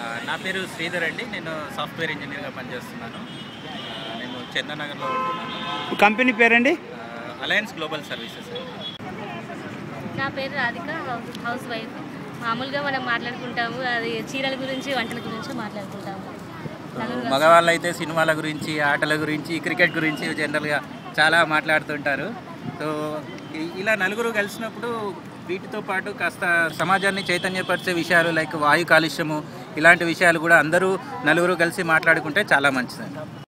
ఆ, నా పేరు శ్రీధర్ అండి నేను సాఫ్ట్వేర్ ఇంజనీర్గా పనిచేస్తున్నాను ఆ, నేను చందనగర్లో ఉంటున్నాను కంపెనీ పేరండి అలయన్స్ గ్లోబల్ సర్వీసెస్ నా పేరు రాధిక హౌస్ హౌస్ వైఫ్ మామూలుగా మనం మాట్లాడుకుంటాము అది చీరల గురించి వంటల గురించి మాట్లాడుకుంటాము నలుగురు మగవాళ్ళు అయితే సినిమాల గురించి ఆటల గురించి క్రికెట్ గురించి జనరల్గా చాలా మాట్లాడుతుంటారు సో ఇ- ఇలా నలుగురు కలిసినప్పుడు వీటితో పాటు కాస్త సమాజాన్ని చైతన్యపరిచే విషయాలు లైక్ వాయు కాలుష్యము ఇలాంటి విషయాలు కూడా అందరూ నలుగురు కలిసి మాట్లాడుకుంటే చాలా మంచిదండి